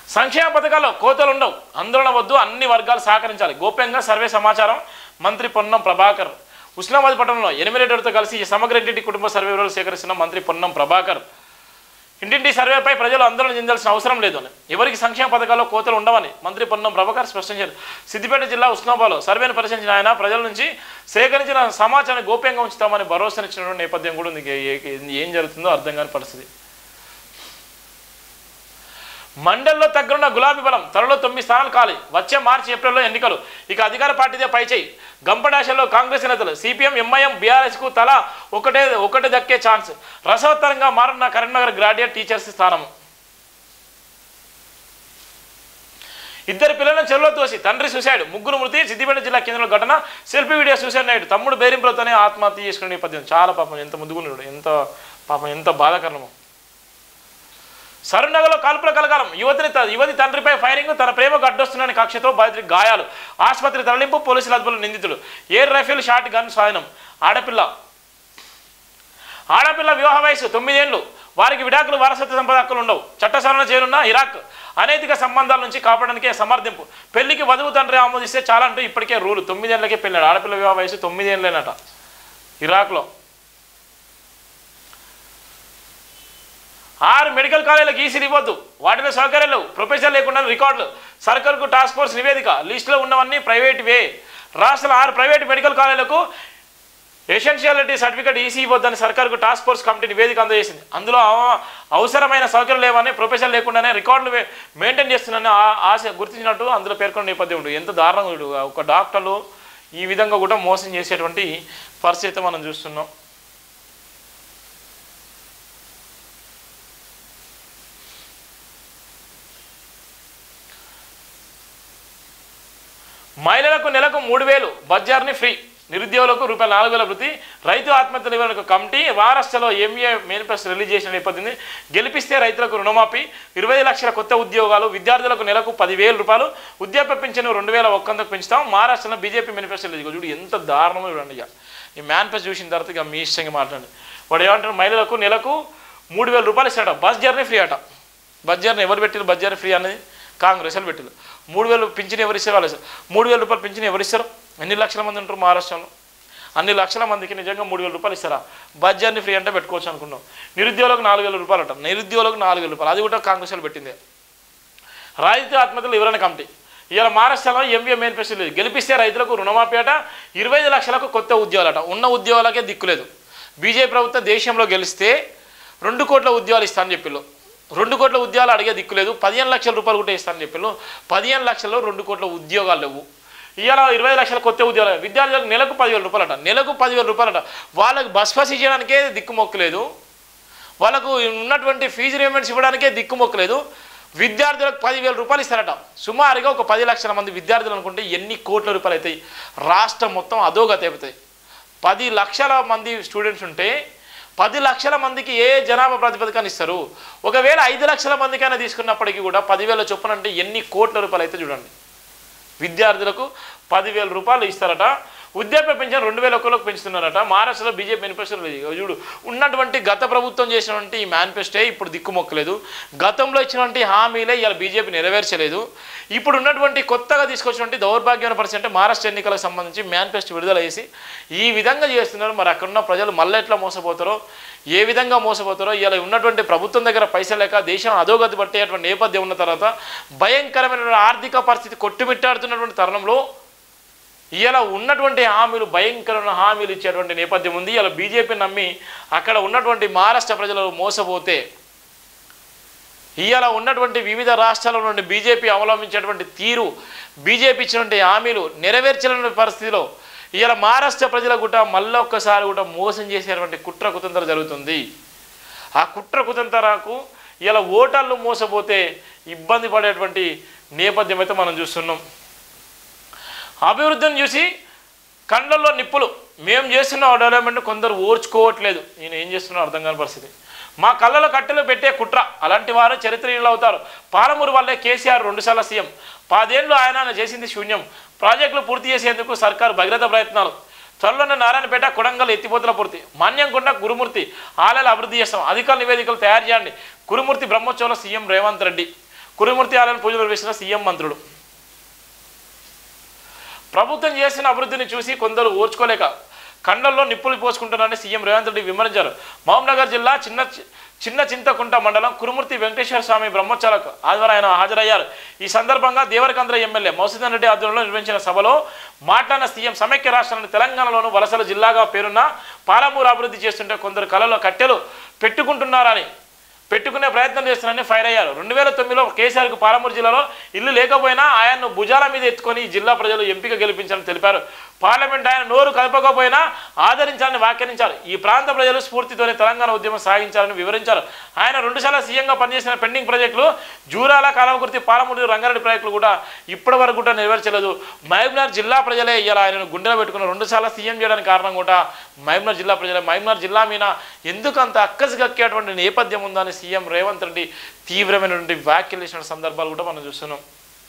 సంక్షేమ పథకాల్లో కోతలు ఉండవు ఆందోళన వద్దు అన్ని వర్గాలు సహకరించాలి గోప్యంగా సర్వే సమాచారం మంత్రి పొన్నం ప్రభాకర్ ఉస్నాబాద్ పట్టణంలో ఎనిమిరేటర్తో కలిసి ఈ సమగ్ర ఇంటింటి కుటుంబ సర్వే వివరాలు సేకరిస్తున్న మంత్రి పొన్నం ప్రభాకర్ ఇంటింటి సర్వేపై ప్రజలు ఆందోళన చెందాల్సిన అవసరం లేదు అని ఎవరికి సంక్షేమ పథకాల్లో కోతలు ఉండవని మంత్రి పొన్నం ప్రభాకర్ స్పష్టం చేశారు సిద్దిపేట జిల్లా ఉస్నాబాలో సర్వేను పరిశీలించిన ఆయన ప్రజల నుంచి సేకరించిన సమాచారాన్ని గోప్యంగా ఉంచుతామని భరోసానిచ్చినటువంటి నేపథ్యం కూడా ఉంది ఏ- ఏ- ఏం జరుగుతుందో అర్థం కాని పరిస్థితి మండల్లో తగ్గనున్న గులాబీ బలం త్వరలో తొమ్మిది స్థానాలు ఖాళీ వచ్చే మార్చి ఏప్రిల్లో ఎన్నికలు ఇక అధికార పార్టీదే పైచేయి గంపడాశలో కాంగ్రెస్ నేతలు సిపిఎం ఎంఐఎం బీఆర్ఎస్కు తల ఒకటే ఒకటి దక్కే ఛాన్స్ రసవత్తరంగా మారనున్న కరీంనగర్ గ్రాడ్యుయేట్ టీచర్స్ స్థానం ఇద్దరు పిల్లలను చెరువులో తోసి తండ్రి సూసైడ్ ముగ్గురు మృతి సిద్దిపేట జిల్లా కేంద్రంలో ఘటన సెల్ఫీ వీడియో సూసైడ్ నాయుడు తమ్ముడు బేరింపులతోనే ఆత్మహత్య చేసుకునే నేపథ్యం చాలా పాపం ఎంత ముందుకున్నాడు ఎంత పాపం ఎంత బాధాకరణమో సరునగర్లో కాల్పుల కలకాలం యువతిని త- యువతి తండ్రిపై ఫైరింగ్ తన ప్రేమకు అడ్డొస్తున్న కక్షతో బాధితుడికి గాయాలు ఆసుపత్రి తరలింపు పోలీసుల అదుపులో నిందితుడు ఎయిర్ రైఫిల్ షాట్ గన్ స్వాధీనం ఆడపిల్ల ఆడపిల్ల వివాహ వయసు తొమ్మిదేళ్లు వారికి విడాకులు వారసత్వ సంపద హక్కులు ఉండవు చట్టసరణ చేయనున్న ఇరాక్ అనైతిక సంబంధాల నుంచి కాపాడడానికే సమర్థింపు పెళ్లికి వధువు తండ్రి ఆమోదిస్తే చాలా అంటూ ఇప్పటికే రూలు తొమ్మిదేళ్లకే పెళ్ళాడు ఆడపిల్ల వివాహ వయసు తొమ్మిదేళ్ళేనట ఇరాక్లో ఆరు మెడికల్ కాలేజీలకు ఈసీలు ఇవ్వద్దు వాటిలో సౌకర్యాలు ప్రొఫెసర్ లేకుండా రికార్డులు సర్కార్కు టాస్క్ ఫోర్స్ నివేదిక లిస్టులో ఉన్నవన్నీ ప్రైవేట్వే రాష్ట్రంలో ఆరు ప్రైవేట్ మెడికల్ కాలేజీలకు ఎసెన్షియాలిటీ సర్టిఫికేట్ ఈసీ ఇవ్వద్దని సర్కార్కు టాస్క్ ఫోర్స్ కమిటీ నివేదిక అందజేసింది అందులో అవ- అవసరమైన సౌకర్యం లేవని ప్రొఫెసర్ లేకుండానే రికార్డులు వే- మెయింటైన్ చేస్తున్నానని ఆ- ఆశ గుర్తించినట్టు అందులో పేర్కొన్న నేపథ్యం ఉంటుంది ఎంత దారుణంగా చూడు. ఒక డాక్టర్లు ఈ విధంగా కూడా మోసం చేసేటువంటి పరిస్థితి మనం చూస్తున్నాం మహిళలకు నెలకు మూడు వేలు బడ్జార్ని ఫ్రీ నిరుద్యోగులకు రూపాయలు నాలుగు వేల వృత్తి రైతు ఆత్మహత్య నివారణకు కమిటీ మహారాష్ట్రలో ఎంఏ మేనిఫెస్టో రిలీజ్ చేసిన నేపథ్యం గెలిపిస్తే రైతులకు రుణమాఫీ ఇరవై లక్షల కొత్త ఉద్యోగాలు విద్యార్థులకు నెలకు పదివేల రూపాయలు ఉద్యోగ పింఛను రెండు వేల ఒక్కందుకు పెంచుతాం మహారాష్ట్రలో బీజేపీ మేనిఫెస్టో రిలీజ్ చూడు ఎంత దారుణమో చూడండి ఇక ఈ మేనిఫెస్టో చూసిన తర్వాత ఇక మీ ఇష్టంగా మాట్లాడండి వాడు ఏమంటారు మహిళలకు నెలకు మూడు వేల రూపాయలు ఇస్తాడట బస్ జర్నీ ఫ్రీ అట బస్ జర్నీ ఎవరు పెట్టారు బస్ జర్నీ ఫ్రీ అనేది కాంగ్రెస్ వాళ్ళు పెట్టారు మూడు వేలు పింఛన్ ఎవరు ఇస్తారు వాళ్ళు ఇస్తారు మూడు వేల రూపాయలు పింఛన్ ఎవరు ఇస్తారు ఎన్ని లక్షల మంది ఉంటారు మహారాష్ట్రలో అన్ని లక్షల మందికి నిజంగా మూడు వేల రూపాయలు ఇస్తారా బస్ జర్నీ ఫ్రీ అంటే పెట్టుకోవచ్చు అనుకున్నాం నిరుద్యోగులకు నాలుగు వేల రూపాయలు అంటారు నిరుద్యోగులకు నాలుగు వేల రూపాయలు అది కూడా కాంగ్రెస్ వాళ్ళు పెట్టిందే రైతు ఆత్మహత్యలు వివరణ కమిటీ ఇవాళ మహారాష్ట్రలో ఎంవీఏ మేనిఫెస్టో లేదు గెలిపిస్తే రైతులకు రుణమాఫీ అట ఇరవై ఐదు లక్షలకు కొత్త ఉద్యోగాలట ఉన్న ఉద్యోగాలకే దిక్కులేదు బీజేపీ ప్రభుత్వం దేశంలో గెలిస్తే రెండు కోట్ల ఉద్యోగాలు ఇస్తానని చెప్పిళ్ళు రెండు కోట్ల ఉద్యోగాలు అడిగే దిక్కులేదు పదిహేను లక్షల రూపాయలు కూడా ఇస్తానని చెప్పిళ్ళు పదిహేను లక్షల్లో రెండు కోట్ల ఉద్యోగాలు లేవు ఇవాళ ఇరవై లక్షల కొత్త ఉద్యోగాలు విద్యార్థులకు నెలకు పదివేల రూపాయలట నెలకు పదివేల రూపాయలట వాళ్ళకి బస్ పాస్ చేయడానికే దిక్కుమొక్కలేదు వాళ్ళకు ఉన్నటువంటి ఫీజు రిమెంట్స్ ఇవ్వడానికే దిక్కుమొక్కలేదు విద్యార్థులకు పదివేల రూపాయలు ఇస్తారట సుమారుగా ఒక పది లక్షల మంది విద్యార్థులు అనుకుంటే ఎన్ని కోట్ల రూపాయలు అవుతాయి రాష్ట్రం మొత్తం అధోగతి అయిపోతాయి పది లక్షల మంది స్టూడెంట్స్ ఉంటే పది లక్షల మందికి ఏ జనాభా ప్రాతిపదికన ఇస్తారు ఒకవేళ ఐదు లక్షల మందికైనా తీసుకున్నప్పటికీ కూడా పదివేల చొప్పున అంటే ఎన్ని కోట్ల రూపాయలు అయితే చూడండి విద్యార్థులకు పదివేల రూపాయలు ఇస్తారట వృద్ధాప్య పెన్షన్ రెండు వేల ఒక్కలోకి పెంచుతున్నారట మహారాష్ట్రలో బీజేపీ మేనిఫెస్టో లేదు చూడు ఉన్నటువంటి గత ప్రభుత్వం చేసినటువంటి ఈ మేనిఫెస్టో ఇప్పుడు దిక్కుమొక్కలేదు గతంలో ఇచ్చినటువంటి హామీలే ఇలా బీజేపీ నెరవేర్చలేదు ఇప్పుడు ఉన్నటువంటి కొత్తగా తీసుకొచ్చినటువంటి దౌర్భాగ్యమైన పరిస్థితి అంటే మహారాష్ట్ర ఎన్నికలకు సంబంధించి మేనిఫెస్టో విడుదల చేసి ఈ విధంగా చేస్తున్నారు మరి అక్కడున్న ప్రజలు మళ్ళీ ఎట్లా మోసపోతారో ఏ విధంగా మోసపోతారో ఇలా ఉన్నటువంటి ప్రభుత్వం దగ్గర పైసలు లేక దేశం అధోగతి పట్టేటువంటి నేపథ్యం ఉన్న తర్వాత భయంకరమైన ఆర్థిక పరిస్థితి కొట్టుమిట్టాడుతున్నటువంటి తరుణంలో ఇలా ఉన్నటువంటి హామీలు భయంకరమైన హామీలు ఇచ్చేటువంటి నేపథ్యం ఉంది ఇలా బీజేపీ నమ్మి అక్కడ ఉన్నటువంటి మహారాష్ట్ర ప్రజలు మోసపోతే ఇవాళ ఉన్నటువంటి వివిధ రాష్ట్రాల నుండి బీజేపీ అవలంబించేటువంటి తీరు బీజేపీ ఇచ్చినటువంటి హామీలు నెరవేర్చలేని పరిస్థితిలో ఇవాళ మహారాష్ట్ర ప్రజల కూడా మళ్ళొక్కసారి కూడా మోసం చేసేటువంటి కుట్ర కుతంత్ర జరుగుతుంది ఆ కుట్ర కుతంత్రకు ఇలా ఓటర్లు మోసపోతే ఇబ్బంది పడేటువంటి నేపథ్యం అయితే మనం చూస్తున్నాం అభివృద్ధిని చూసి కండ్లల్లో నిప్పులు మేము చేస్తున్న డెవలప్మెంట్ కొందరు ఓర్చుకోవట్లేదు నేను ఏం చేస్తున్నా అర్థం కాని పరిస్థితి మా కళ్ళలో కట్టెలు పెట్టే కుట్ర అలాంటి వారు చరిత్రహీనులు అవుతారు పాలమూరు వల్లే కేసీఆర్ రెండుసార్లు సీఎం పదేళ్ళు ఆయన చేసింది శూన్యం ప్రాజెక్టులు పూర్తి చేసేందుకు సర్కారు భగీరథ ప్రయత్నాలు త్వరలోనే నారాయణపేట కొడంగల్ ఎత్తిపోతల పూర్తి మాన్యంకొండ గురుమూర్తి ఆలయాలు అభివృద్ధి చేస్తాం అధికారుల నివేదికలు తయారు చేయండి గురుమూర్తి బ్రహ్మోత్సవంలో సీఎం రేవంత్ రెడ్డి కురుమూర్తి ఆలయం పూజలు నిర్వహించిన సీఎం మంత్రులు ప్రభుత్వం చేసిన అభివృద్ధిని చూసి కొందరు ఓర్చుకోలేక కండల్లో నిప్పులు పోసుకుంటున్నారని సీఎం రేవంత్ రెడ్డి విమర్శించారు మహబూబ్నగర్ జిల్లా చిన్న చిన్న చింతకుంట మండలం కురుమూర్తి వెంకటేశ్వర స్వామి బ్రహ్మోత్సవాలకు ఆదివారం ఆయన హాజరయ్యారు ఈ సందర్భంగా దేవరకంద్ర ఎమ్మెల్యే మౌసూదన్ రెడ్డి ఆధ్వర్యంలో నిర్వహించిన సభలో మాట్లాడిన సీఎం సమైక్య రాష్ట్రాన్ని తెలంగాణలోను వలసల జిల్లాగా పేరున్న పాలమూరు అభివృద్ధి చేస్తుంటే కొందరు కళలో కట్టెలు పెట్టుకుంటున్నారని పెట్టుకునే ప్రయత్నం చేస్తున్నారని ఫైర్ అయ్యారు రెండు వేల తొమ్మిదిలో కేసీఆర్కు పాలమూరు జిల్లాలో ఇల్లు లేకపోయినా ఆయన్ను భుజాల మీద ఎత్తుకొని ఈ జిల్లా ప్రజలు ఎంపిక గెలిపించాలని తెలిపారు పార్లమెంట్ ఆయన నోరు కలపకపోయినా ఆదరించాలని వ్యాఖ్యానించారు ఈ ప్రాంత ప్రజలు స్ఫూర్తితోనే తెలంగాణ ఉద్యమం సాగించాలని వివరించారు ఆయన రెండుసార్లు సీఎంగా పనిచేసిన పెండింగ్ ప్రాజెక్టులు జూరాల కాలవకుర్తి పాలమూరు రంగారెడ్డి ప్రాజెక్టులు కూడా ఇప్పటి వరకు కూడా నెరవేర్చలేదు మహబూబ్నగర్ జిల్లా ప్రజలే ఇలా ఆయనను గుండెలో పెట్టుకున్న రెండుసార్లు సీఎం చేయడానికి కారణం కూడా మహబూబ్నగర్ జిల్లా ప్రజలే మహబూబ్నగర్ జిల్లా మీద ఎందుకు అంత అక్కసి కక్కేటువంటి నేపథ్యం ఉందని సీఎం రేవంత్ రెడ్డి తీవ్రమైనటువంటి వ్యాఖ్యలు చేసిన సందర్భాలు కూడా మనం చూస్తున్నాం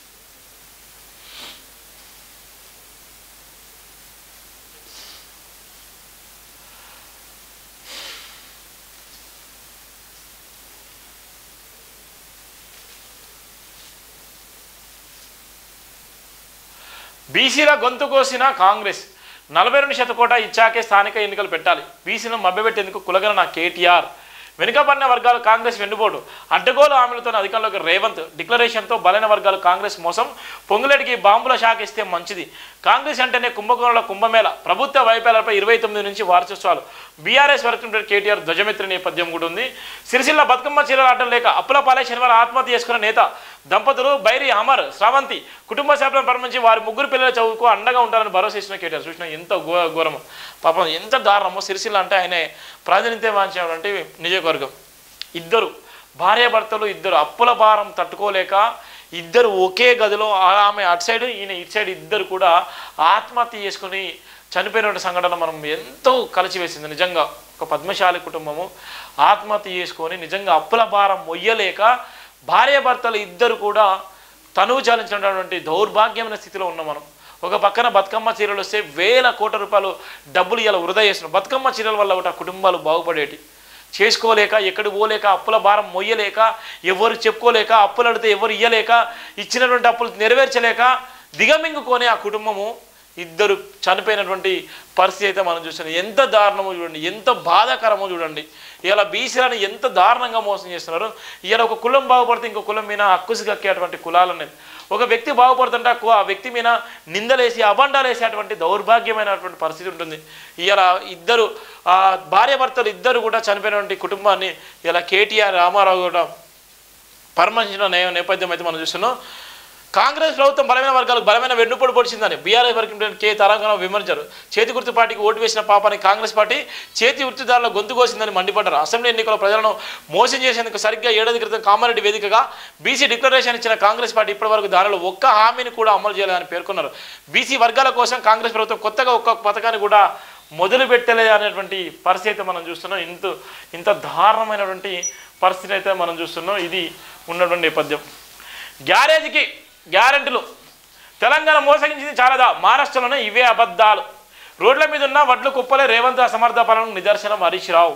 బీసీల గొంతు కోసిన కాంగ్రెస్ నలభై రెండు శతకోట ఇచ్చాకే స్థానిక ఎన్నికలు పెట్టాలి బీసీలను మభ్యపెట్టేందుకు కులగన నా కేటీఆర్ వెనుకబడిన వర్గాలు కాంగ్రెస్ వెన్నుపోటు అడ్డగోలు హామీలతో అధికారంలోకి రేవంత్ డిక్లరేషన్తో బలైన వర్గాలు కాంగ్రెస్ మోసం పొంగులేటికి బాంబుల షాక్ ఇస్తే మంచిది కాంగ్రెస్ అంటేనే కుంభకోణంలో కుంభమేళ ప్రభుత్వ వైఫల్యాలపై ఇరవై తొమ్మిది నుంచి వారసత్వాలు బీఆర్ఎస్ వర్కింగ్ ప్రెసిడెంట్ కేటీఆర్ ధ్వజమిత్ర నేపథ్యం కూడా ఉంది సిరిసిల్ల బతుకమ్మ చీరలు ఆటం లేక అప్పుల పాలే శనివారం ఆత్మహత్య చేసుకున్న నేత దంపతులు బైరి అమర్ శ్రావంతి కుటుంబ సభ్యులను పరిమించి వారి ముగ్గురు పిల్లల చదువుకు అండగా ఉంటారని భరోసా ఇచ్చిన కేటీఆర్ చూసిన ఎంత ఘో ఘోరము పాపం ఎంత దారుణమో సిరిసిల్ల అంటే ఆయన ప్రాతినిధ్యం వహించినటువంటి నియోజకవర్గం ఇద్దరు భార్యాభర్తలు ఇద్దరు అప్పుల భారం తట్టుకోలేక ఇద్దరు ఒకే గదిలో ఆ- ఆమె అటు సైడ్ ఈయన ఇటు సైడ్ ఇద్దరు కూడా ఆత్మహత్య చేసుకుని చనిపోయిన సంఘటన మనం ఎంతో కలిసివేసింది నిజంగా ఒక పద్మశాలి కుటుంబము ఆత్మహత్య చేసుకొని నిజంగా అప్పుల భారం మొయ్యలేక భార్యాభర్తలు ఇద్దరు కూడా తనువు చాలించినటువంటి దౌర్భాగ్యమైన స్థితిలో ఉన్నాం మనం ఒక పక్కన బతుకమ్మ చీరలు వస్తే వేల కోట్ల రూపాయలు డబ్బులు ఇలా వృధా చేస్తున్నాం బతుకమ్మ చీరల వల్ల కూడా కుటుంబాలు బాగుపడేటి చేసుకోలేక ఎక్కడి పోలేక అప్పుల భారం మొయ్యలేక ఎవరు చెప్పుకోలేక అప్పులు అడితే ఎవరు ఇయ్యలేక ఇచ్చినటువంటి అప్పులు నెరవేర్చలేక దిగమింగుకొని ఆ కుటుంబము ఇద్దరు చనిపోయినటువంటి పరిస్థితి అయితే మనం చూస్తున్నాం ఎంత దారుణమో చూడండి ఎంత బాధాకరమో చూడండి ఇలా బీసీలను ఎంత దారుణంగా మోసం చేస్తున్నారు ఇలా ఒక కులం బాగుపడితే ఇంకో కులం మీద అక్కుసి కక్కేటువంటి కులాలు ఉన్నాయి ఒక వ్యక్తి బాగుపడుతుంటే ఆ కు- ఆ వ్యక్తి మీద నిందలేసి అబండాలు వేసేటువంటి దౌర్భాగ్యమైనటువంటి పరిస్థితి ఉంటుంది ఇలా ఇద్దరు ఆ భార్యాభర్తలు ఇద్దరు కూడా చనిపోయినటువంటి కుటుంబాన్ని ఇలా కేటీఆర్ రామారావు కూడా పరామర్శించిన నే- నేపథ్యం అయితే మనం చూస్తున్నాం కాంగ్రెస్ ప్రభుత్వం బలమైన వర్గాలకు బలమైన వెన్నుపోటు పొడిచిందని BRS working president K Tarakarao విమర్శించారు చేతి గుర్తు పార్టీకి ఓటు వేసిన పాపాన్ని కాంగ్రెస్ పార్టీ చేతి వృత్తిదారుల గొంతు కోసిందని మండిపడ్డారు అసెంబ్లీ ఎన్నికల ప్రజలను మోసం చేసేందుకు సరిగ్గా ఏడాది క్రితం కామారెడ్డి వేదికగా బీసీ డిక్లరేషన్ ఇచ్చిన కాంగ్రెస్ పార్టీ ఇప్పటివరకు దానిలో ఒక్క హామీని కూడా అమలు చేయాలని పేర్కొన్నారు బీసీ వర్గాల కోసం కాంగ్రెస్ ప్రభుత్వం కొత్తగా ఒక్క పథకాన్ని కూడా మొదలు పెట్టలే అనేటువంటి పరిస్థితి అయితే మనం చూస్తున్నాం ఇంత ఇంత దారుణమైనటువంటి పరిస్థితి అయితే మనం చూస్తున్నాం ఇది ఉన్నటువంటి నేపథ్యం గ్యారేజ్కి గ్యారెంటీలు తెలంగాణ మోసగించింది చాలాదా మహారాష్ట్రలోనే ఇవే అబద్ధాలు రోడ్ల మీద ఉన్న వడ్లు కుప్పలే రేవంత్ అసమర్థ పాలనకు నిదర్శనం హరీష్ రావు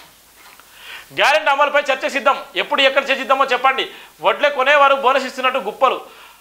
గ్యారెంటీ అమలుపై చర్చ సిద్ధం ఎప్పుడు ఎక్కడ చర్చిద్దామో చెప్పండి వడ్లే కొనేవారు బోనస్ ఇస్తున్నట్టు గుప్పలు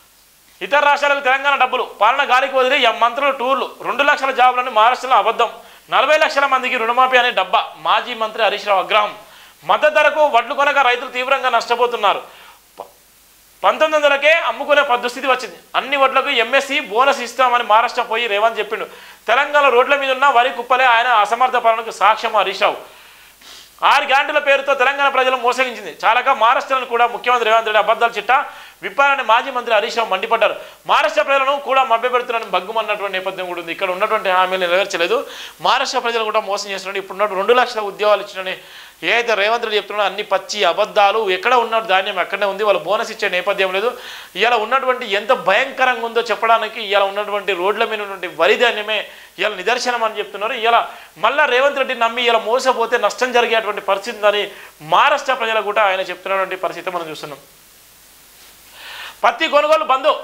ఇతర రాష్ట్రాలకు తెలంగాణ డబ్బులు పాలన గాలికి వదిలి ఎం మంత్రుల టూర్లు రెండు లక్షల జాబులను మహారాష్ట్రలో అబద్ధం నలభై లక్షల మందికి రుణమాఫీ అనే డబ్బా మాజీ మంత్రి హరీష్ రావు అగ్రహం మద్దతు ధరకు వడ్లు కొనక రైతులు తీవ్రంగా నష్టపోతున్నారు ప- పంతొమ్మిది వందలకే అమ్ముకునే పరిస్థితి వచ్చింది అన్ని వడ్లకు ఎంఎస్సి బోనస్ ఇస్తామని మహారాష్ట్ర పోయి రేవంత్ చెప్పిండు తెలంగాణ రోడ్ల మీద ఉన్న వరి కుప్పలే ఆయన అసమర్థ పాలనకు సాక్ష్యం హరీష్ రావు ఆరు గ్యారంటీల పేరుతో తెలంగాణ ప్రజలు మోసగించింది చాలాగా మహారాష్ట్రను కూడా ముఖ్యమంత్రి రేవంత్ రెడ్డి అబద్ధాల చిట్టా విప్పాలని మాజీ మంత్రి హరీష్ రావు మండిపడ్డారు మహారాష్ట్ర ప్రజలను కూడా మభ్యపెడుతున్నారని బగ్గుమన్నటువంటి నేపథ్యం కూడా ఉంది ఇక్కడ ఉన్నటువంటి హామీలు నెరవేర్చలేదు మహారాష్ట్ర ప్రజలు కూడా మోసం చేస్తున్నాడు ఇప్పుడు ఉన్న రెండు లక్షల ఉద్యోగాలు ఇచ్చినని ఏదైతే రేవంత్ రెడ్డి చెప్తున్నాడో అన్ని పచ్చి అబద్ధాలు ఎక్కడ ఉన్న ధాన్యం ఎక్కడనే ఉంది వాళ్ళు బోనస్ ఇచ్చే నేపథ్యం లేదు ఇలా ఉన్నటువంటి ఎంత భయంకరంగా ఉందో చెప్పడానికి ఇలా ఉన్నటువంటి రోడ్ల మీద ఉన్నటువంటి వరి ధాన్యమే ఇలా నిదర్శనం అని చెప్తున్నారు ఇలా మళ్ళా రేవంత్ రెడ్డి నమ్మి ఇలా మోసపోతే నష్టం జరిగేటువంటి పరిస్థితి ఉందని మహారాష్ట్ర ప్రజలకు కూడా ఆయన చెప్తున్నటువంటి పరిస్థితి మనం చూస్తున్నాం పత్తి కొనుగోలు బంధు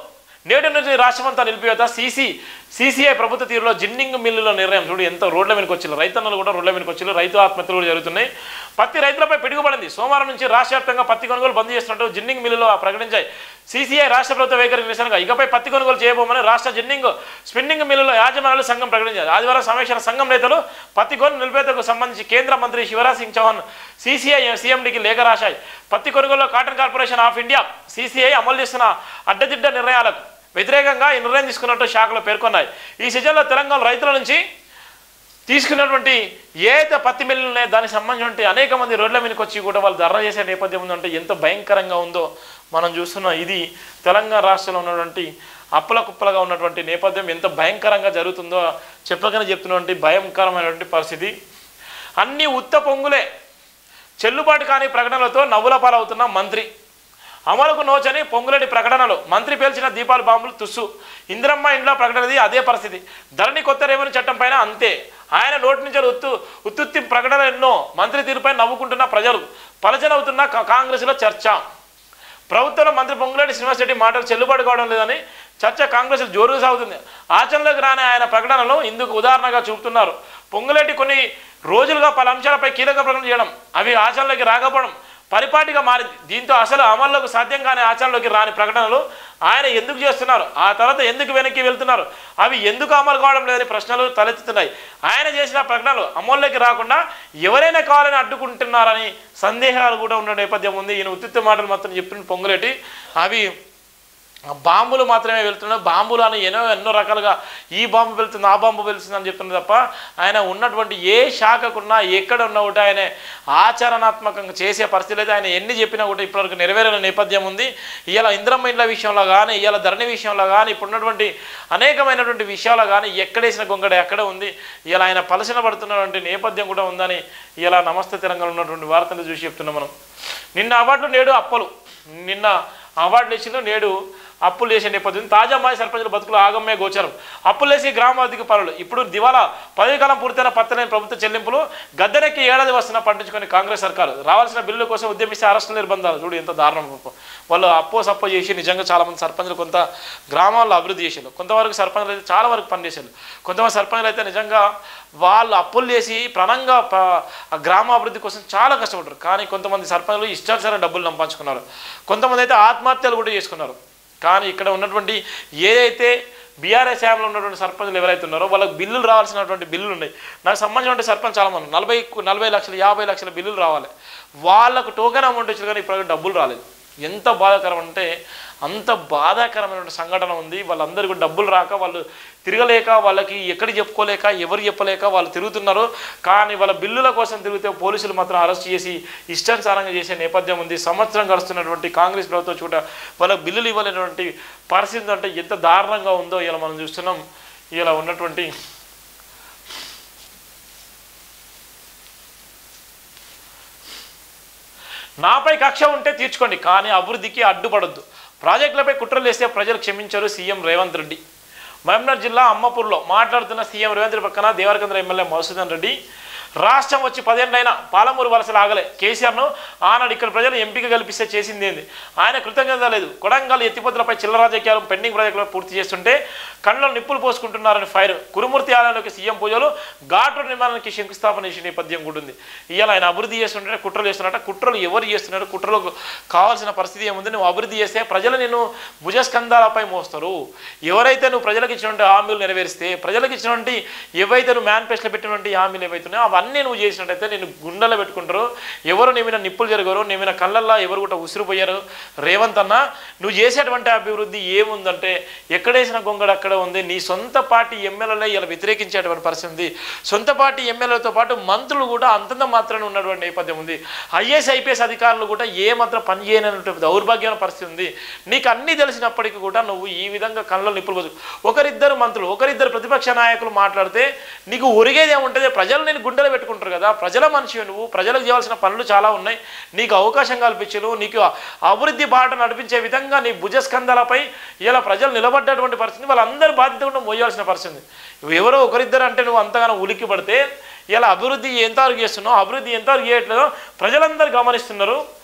నేటి నుంచి రాష్ట్రమంతా నిలిపివేత సీసీ సీసీఐ ప్రభుత్వ తీరులో జిన్నింగ్ మిల్లుల నిర్ణయం చూడు ఎంత రోడ్ల మీదకి వచ్చింది రైతన్నలు కూడా రోడ్ల మీదకి వచ్చి రైతు ఆత్మహత్యలు కూడా జరుగుతున్నాయి పత్తి రైతులపై పిడుగుపడింది సోమవారం నుంచి రాష్ట్ర వ్యాప్తంగా పత్తి కొనుగోలు బంద్ చేస్తున్నట్టు జిన్నింగ్ మిల్లులో ప్రకటించాయి సీసీఐ రాష్ట్ర ప్రభుత్వ వైఖరికి నిరసనగా ఇకపై పత్తి కొనుగోలు చేయబోమని రాష్ట్ర జిన్నింగ్ స్పిన్నింగ్ మిల్లుల యాజమాన్యాల సంఘం ప్రకటించారు ఆదివారం సమావేశాల సంఘం నేతలు పత్తి కొనుగోలు నిలిపేతకు సంబంధించి కేంద్ర మంత్రి శివరాజ్ సింగ్ చౌహాన్ సీసీఐ సీఎండీకి లేఖ రాశాయి పత్తి కొనుగోలులో cotton corporation of India CCI అమలు చేస్తున్న అడ్డదిడ్డ నిర్ణయాలకు వ్యతిరేకంగా ఈ నిర్ణయం తీసుకున్నట్టు శాఖలు పేర్కొన్నాయి ఈ సీజన్లో తెలంగాణ రైతుల నుంచి తీసుకున్నటువంటి ఏదైతే పత్తి మిల్లులు ఉన్నాయో దానికి సంబంధించిన అనేక మంది రోడ్ల మీదకి వచ్చి కూడా వాళ్ళు ధర్నా చేసే నేపథ్యం ఉందంటే ఎంత భయంకరంగా ఉందో మనం చూస్తున్నాం ఇది తెలంగాణ రాష్ట్రంలో ఉన్నటువంటి అప్పుల కుప్పలుగా ఉన్నటువంటి నేపథ్యం ఎంత భయంకరంగా జరుగుతుందో చెప్పగానే చెప్తున్నటువంటి భయంకరమైనటువంటి పరిస్థితి అన్ని ఉత్త పొంగులే చెల్లుబాటు కాని ప్రకటనలతో నవ్వుల పాలవుతున్న మంత్రి అమలుకు నోచని పొంగులేటి ప్రకటనలు మంత్రి పేల్చిన దీపాలు బాంబులు తుస్సు ఇందిరమ్మ ఇంట్లో ప్రకటనది అదే పరిస్థితి ధరణి కొత్త రెవెన్యూ చట్టం పైన అంతే ఆయన నోటి నుంచి ఉత్తు ఉత్తుత్తి ప్రకటనలు ఎన్నో మంత్రి తీరుపై నవ్వుకుంటున్న ప్రజలు పలచనవుతున్న కా- కాంగ్రెస్లో చర్చ ప్రభుత్వంలో మంత్రి పొంగులేటి శ్రీనివాసరెడ్డి మాటలు చెల్లుబాటు కావడం లేదని చర్చ కాంగ్రెస్ జోరుగా సాగుతుంది ఆచరణలోకి రాని ఆయన ప్రకటనలు ఇందుకు ఉదాహరణగా చూపుతున్నారు పొంగులేటి కొన్ని రోజులుగా పలు అంశాలపై కీలక ప్రకటన చేయడం అవి ఆచరణలోకి రాకపోవడం పరిపాటిగా మారింది దీంతో అసలు అమల్లోకి సాధ్యం కాని ఆచరణలోకి రాని ప్రకటనలు ఆయన ఎందుకు చేస్తున్నారు ఆ తర్వాత ఎందుకు వెనక్కి వెళ్తున్నారు అవి ఎందుకు అమలు కావడం లేదని ప్రశ్నలు తలెత్తుతున్నాయి ఆయన చేసిన ప్రకటనలు అమల్లోకి రాకుండా ఎవరైనా కావాలని అడ్డుకుంటున్నారని సందేహాలు కూడా ఉన్న నేపథ్యం ఉంది ఈయన ఉత్తిత్త మాటలు మాత్రం చెప్తున్న పొంగులేటి అవి ఆ బాంబులు మాత్రమే వెళ్తున్నాయి బాంబులు అని ఎన్నో ఎన్నో రకాలుగా ఈ బాంబు వెళ్తుంది ఆ బాంబు వెళ్తుంది అని చెప్తున్నారు తప్ప ఆయన ఉన్నటువంటి ఏ శాఖకున్నా ఎక్కడ ఉన్నా కూడా ఆయన ఆచరణాత్మకంగా చేసే పరిస్థితి అయితే ఆయన ఎన్ని చెప్పినా కూడా ఇప్పటివరకు నెరవేరిన నేపథ్యం ఉంది ఇవాళ ఇంద్రమ్మ ఇండ్ల విషయంలో కానీ ఇవాళ ధరణి విషయంలో కానీ ఇప్పుడున్నటువంటి అనేకమైనటువంటి విషయాలు కానీ ఎక్కడేసిన గొంగడ ఎక్కడ ఉంది ఇలా ఆయన పలసన పడుతున్నటువంటి నేపథ్యం కూడా ఉందని ఇలా నమస్తే తెలంగాణ ఉన్నటువంటి వార్తలు చూసి చెప్తున్నాం మనం నిన్న అవార్డులు నేడు అప్పలు నిన్న అవార్డులు ఇచ్చిన నేడు అప్పులు చేసే నేపథ్యం తాజా మాజీ సర్పంచుల బతుకులు ఆగమ్మే గోచరం అప్పులు వేసి గ్రామాధిక పనులు ఇప్పుడు దివాలా పదవి కాలం పూర్తయిన పత్తలేని ప్రభుత్వ చెల్లింపులు గద్దెనెక్కి ఏడాది వస్తున్నా పట్టించుకొని కాంగ్రెస్ సర్కారు రావాల్సిన బిల్లుల కోసం ఉద్యమిస్తే అరెస్టుల నిర్బంధాలు చూడు ఎంత దారుణం పాపం. వాళ్ళు అప్పో సప్పో చేసి నిజంగా చాలామంది సర్పంచులు కొంత గ్రామాల్లో అభివృద్ధి చేశారు కొంతవరకు సర్పంచులు అయితే చాలా వరకు పనిచేశారు కొంతమంది సర్పంచులు అయితే నిజంగా వాళ్ళు అప్పులు చేసి ప్రణంగా ప- ఆ గ్రామాభివృద్ధి కోసం చాలా కష్టపడ్డారు కానీ కొంతమంది సర్పంచులు ఇష్టానుసారం డబ్బులు సంపాదించుకున్నారు కొంతమంది అయితే ఆత్మహత్యలు కూడా చేసుకున్నారు కానీ ఇక్కడ ఉన్నటువంటి ఏదైతే బీఆర్ఎస్ యామ్లో ఉన్నటువంటి సర్పంచులు ఎవరైతే ఉన్నారో వాళ్ళకి బిల్లులు రావాల్సినటువంటి బిల్లులు ఉన్నాయి నాకు సంబంధించిన సర్పంచ్ చాలా మంది నలభై నలభై లక్షలు యాభై లక్షల బిల్లులు రావాలి వాళ్ళకు టోకెన్ అమౌంట్ వచ్చింది కానీ ఇప్పుడు డబ్బులు రాలేదు ఎంత బాధాకరం అంటే అంత బాధాకరమైన సంఘటన ఉంది వాళ్ళందరికీ డబ్బులు రాక వాళ్ళు తిరగలేక వాళ్ళకి ఎక్కడ చెప్పుకోలేక ఎవరు చెప్పలేక వాళ్ళు తిరుగుతున్నారు కానీ వాళ్ళ బిల్లుల కోసం తిరిగితే పోలీసులు మాత్రం అరెస్ట్ చేసి ఇష్టానుసారంగా చేసే నేపథ్యం ఉంది సంవత్సరం గడుస్తున్నటువంటి కాంగ్రెస్ ప్రభుత్వం చూడ వాళ్ళకి బిల్లులు ఇవ్వలేనటువంటి పరిస్థితి అంటే ఎంత దారుణంగా ఉందో ఇలా మనం చూస్తున్నాం ఇలా ఉన్నటువంటి నాపై కక్ష ఉంటే తీర్చుకోండి కానీ అభివృద్ధికి అడ్డుపడొద్దు ప్రాజెక్టులపై కుట్రలు వేస్తే ప్రజలు క్షమించరు సీఎం రేవంత్ రెడ్డి మహబూబ్నగర్ జిల్లా అమ్మపూర్లో మాట్లాడుతున్న సీఎం రేవంత్ రెడ్డి పక్కన దేవరకంద్ర ఎమ్మెల్యే మధుసూదన్ రెడ్డి రాష్ట్రం వచ్చి పదేళ్ళైనా పాలమూరు వలసలు ఆగలే కేసీఆర్ను ఆనాడు ఇక్కడ ప్రజలు ఎంపిక కల్పిస్తే చేసింది ఏంది ఆయన కృతజ్ఞత లేదు కొడంగల్ ఎత్తిపోతులపై చిల్లర రాజకీయాలు పెండింగ్ ప్రాజెక్టులు పూర్తి చేస్తుంటే కళ్ళలో నిప్పులు పోసుకుంటున్నారని ఫైర్ కురుమూర్తి ఆలయంలోకి సీఎం పూజలు ఘాటు నిర్మాణానికి శంకుస్థాపన చేసిన నేపథ్యం కూడా ఉంది ఇవాళ ఆయన అభివృద్ధి చేస్తుంటే కుట్రలు చేస్తున్నట్ట కుట్రలు ఎవరు చేస్తున్నారు కుట్రలకు కావాల్సిన పరిస్థితి ఏముంది నువ్వు అభివృద్ధి చేస్తే ప్రజలు నిన్ను భుజస్కంధాలపై మోస్తారు ఎవరైతే నువ్వు ప్రజలకు ఇచ్చినటువంటి హామీలు నెరవేరిస్తే ప్రజలకు ఇచ్చినటువంటి ఏవైతే నువ్వు మేనిఫెస్టోలో పెట్టినటువంటి హామీలు ఏవైతే ఉన్నాయో అవన్నీ నువ్వు చేసినట్టయితే నేను గుండెలో పెట్టుకుంటారు ఎవరు నీ మీద నిప్పులు జరగరు నీ మీద కళ్ళల్లో ఎవరు కూడా ఉసిరిపోయారు రేవంత్ అన్న నువ్వు చేసేటువంటి అభివృద్ధి ఏముందంటే ఎక్కడేసిన గొంగడు అక్కడ ఉంది నీ సొంత పార్టీ ఎమ్మెల్యేలే ఇలా వ్యతిరేకించేటువంటి పరిస్థితి ఉంది సొంత పార్టీ ఎమ్మెల్యేలతో పాటు మంత్రులు కూడా అంతంత మాత్రాన ఉన్నటువంటి నేపథ్యం ఉంది ఐఏఎస్ ఐపీఎస్ అధికారులు కూడా ఏ మాత్రం పని చేయనటువంటి దౌర్భాగ్యమైన పరిస్థితి ఉంది నీకు అన్నీ తెలిసినప్పటికీ కూడా నువ్వు ఈ విధంగా కళ్ళలో నిప్పులు పోసు ఒకరిద్దరు మంత్రులు ఒకరిద్దరు ప్రతిపక్ష నాయకులు మాట్లాడితే నీకు ఒరిగేది ఏముంటుంది ప్రజలు నేను గుండెలు పెట్టుకుంటారు కదా ప్రజల మనిషి నువ్వు ప్రజలకు చేయాల్సిన పనులు చాలా ఉన్నాయి నీకు అవకాశం కల్పించను నీకు అభివృద్ధి బాట నడిపించే విధంగా నీ భుజస్కంధాలపై ఇలా ప్రజలు నిలబడ్డటువంటి పరిస్థితి వాళ్ళందరూ బాధ్యత కూడా మోయాల్సిన పరిస్థితి నువ్వు ఎవరో ఒకరిద్దరు అంటే నువ్వు అంతగానో ఉలిక్కి పడితే ఇలా అభివృద్ధి ఎంతవరకు చేస్తున్నావు అభివృద్ధి ఎంతవరకు చేయట్లేదో ప్రజలందరూ గమనిస్తున్నారు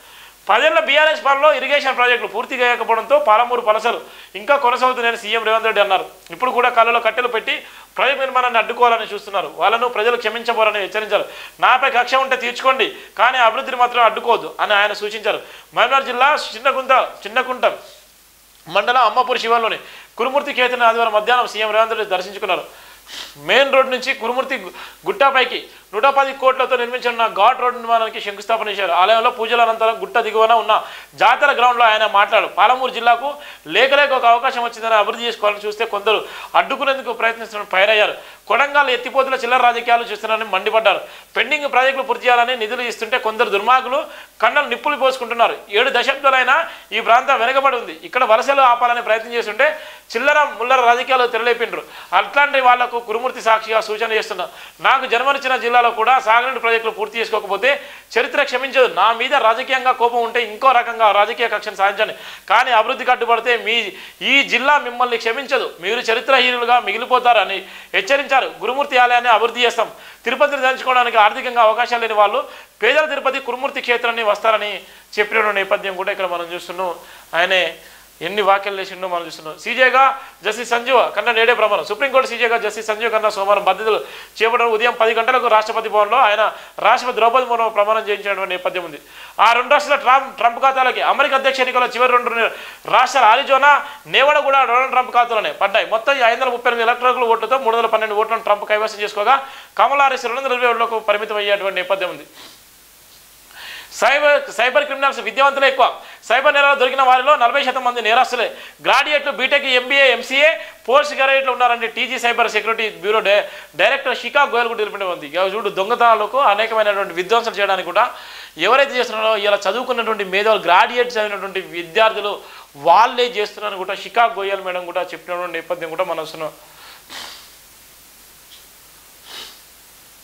పదేళ్ల బీఆర్ఎస్ పాలనలో ఇరిగేషన్ ప్రాజెక్టులు పూర్తి చేయకపోవడంతో పాలమూరు పలసలు ఇంకా కొనసాగుతున్నాయని సీఎం రేవంత్ రెడ్డి అన్నారు ఇప్పుడు కూడా కళ్ళలో కట్టెలు పెట్టి ప్రాజెక్టు నిర్మాణాన్ని అడ్డుకోవాలని చూస్తున్నారు వాళ్ళను ప్రజలు క్షమించబోరని హెచ్చరించారు నాపై కక్ష ఉంటే తీర్చుకోండి కానీ అభివృద్ధిని మాత్రం అడ్డుకోవద్దు అని ఆయన సూచించారు మహబూబ్నగర్ జిల్లా చిన్నకుంట చిన్నకుంట మండలం అమ్మపూరి శివంలోని కురుమూర్తి కేతన ఆదివారం మధ్యాహ్నం సీఎం రేవంత్ రెడ్డి దర్శించుకున్నారు మెయిన్ రోడ్ నుంచి కురుమూర్తి గు- గుట్టపైకి నూట పది కోట్లతో నిర్మించిన ఘాట్ రోడ్ నిర్మాణానికి శంకుస్థాపన చేశారు ఆలయంలో పూజల అనంతరం గుట్ట దిగువన ఉన్న జాతర గ్రౌండ్లో ఆయన మాట్లాడారు పాలమూరు జిల్లాకు లేక లేక ఒక అవకాశం వచ్చిందని అభివృద్ధి చేసుకోవాలని చూస్తే కొందరు అడ్డుకునేందుకు ప్రయత్నిస్తున్న పైరయ్యారు కొడంగల్ ఎత్తిపోతుల చిల్లర రాజకీయాలు చూస్తున్నారని మండిపడ్డారు పెండింగ్ ప్రాజెక్టులు పూర్తి చేయాలని నిధులు ఇస్తుంటే కొందరు దుర్మార్గులు కన్నలు నిప్పులు పోసుకుంటున్నారు ఏడు దశాబ్దాలైనా ఈ ప్రాంతం వెనుకబడి ఉంది ఇక్కడ వలసలు ఆపాలని ప్రయత్నం చేస్తుంటే చిల్లర ముల్లర రాజకీయాలు తెరలేపిండ్రు అట్లాంటి వాళ్లకు కురుమూర్తి సాక్షిగా సూచన చేస్తున్నా నాకు జన్మనిచ్చిన జిల్లాలో కూడా సాగునీటి ప్రాజెక్టులు పూర్తి చేసుకోకపోతే చరిత్ర క్షమించదు నా మీద రాజకీయంగా కోపం ఉంటే ఇంకో రకంగా రాజకీయ కక్షను సాధించండి కానీ అభివృద్ధి కట్టుబడితే మీ ఈ జిల్లా మిమ్మల్ని క్షమించదు మీరు చరిత్రహీనులుగా మిగిలిపోతారని హెచ్చరించారు గురుమూర్తి ఆలయాన్ని అభివృద్ధి చేస్తాం తిరుపతిని దంచుకోవడానికి ఆర్థికంగా అవకాశాలు లేని వాళ్ళు పేదల తిరుపతి కురుమూర్తి క్షేత్రాన్ని వస్తారని చెప్పిన నేపథ్యం కూడా ఇక్కడ మనం చూస్తున్నాం ఆయనే ఎన్ని వ్యాఖ్యలు చేసిండో మనం చూస్తున్నాం సీజేగా జస్టిస్ సంజీవ కన్నా నేడే ప్రమాణం సుప్రీంకోర్టు సీజేగా జస్టిస్ సంజీవ్ కన్నా సోమవారం బాధ్యతలు చేపట్టడం ఉదయం పది గంటలకు రాష్ట్రపతి భవన్లో ఆయన రాష్ట్రపతి ద్రౌపది ముర్ము ప్రమాణం చేయించిన నేపథ్యం ఉంది ఆ రెండు రాష్ట్రాల ట్రంప్ ట్రంప్ ఖాతాలకి అమెరికా అధ్యక్ష ఎన్నికల చివరి రెండు రాష్ట్రాల ఆరిజోనా నేవడ కూడా డొనాల్డ్ ట్రంప్ ఖాతాలోనే పడ్డాయి మొత్తం ఐదు వందల ముప్పై ఎనిమిది ఎలక్ట్రికల్ ఓట్లతో మూడు వందల పన్నెండు ఓట్లను ట్రంప్ కైవసం చేసుకోగా కమలా హారిస్ రెండు వందల ఇరవై ఓట్లకు పరిమితం అయ్యేటువంటి నేపథ్యం ఉంది సైబర్ సైబర్ క్రిమినల్స్ విద్యావంతులే ఎక్కువ సైబర్ నేరాలు దొరికిన వారిలో నలభై శాతం మంది నేరస్తులే గ్రాడ్యుయేట్లు బీటెక్ ఎంబీఏ ఎంసీఏ పోస్ట్ గ్రాడ్యుయేట్లు ఉన్నారంటే టీజీ సైబర్ సెక్యూరిటీ బ్యూరో డై డైరెక్టర్ షికా గోయల్ కూడా తెలిపిన ఉంది ఇక చూడు దొంగతనాలకు అనేకమైనటువంటి విధ్వంసం చేయడానికి కూడా ఎవరైతే చేస్తున్నారో ఇలా చదువుకున్నటువంటి మేధావులు గ్రాడ్యుయేట్స్ అయినటువంటి విద్యార్థులు వాళ్ళే చేస్తున్నారని కూడా షికా గోయల్ మేడం కూడా చెప్పినటువంటి నేపథ్యం కూడా మనం వస్తున్నాం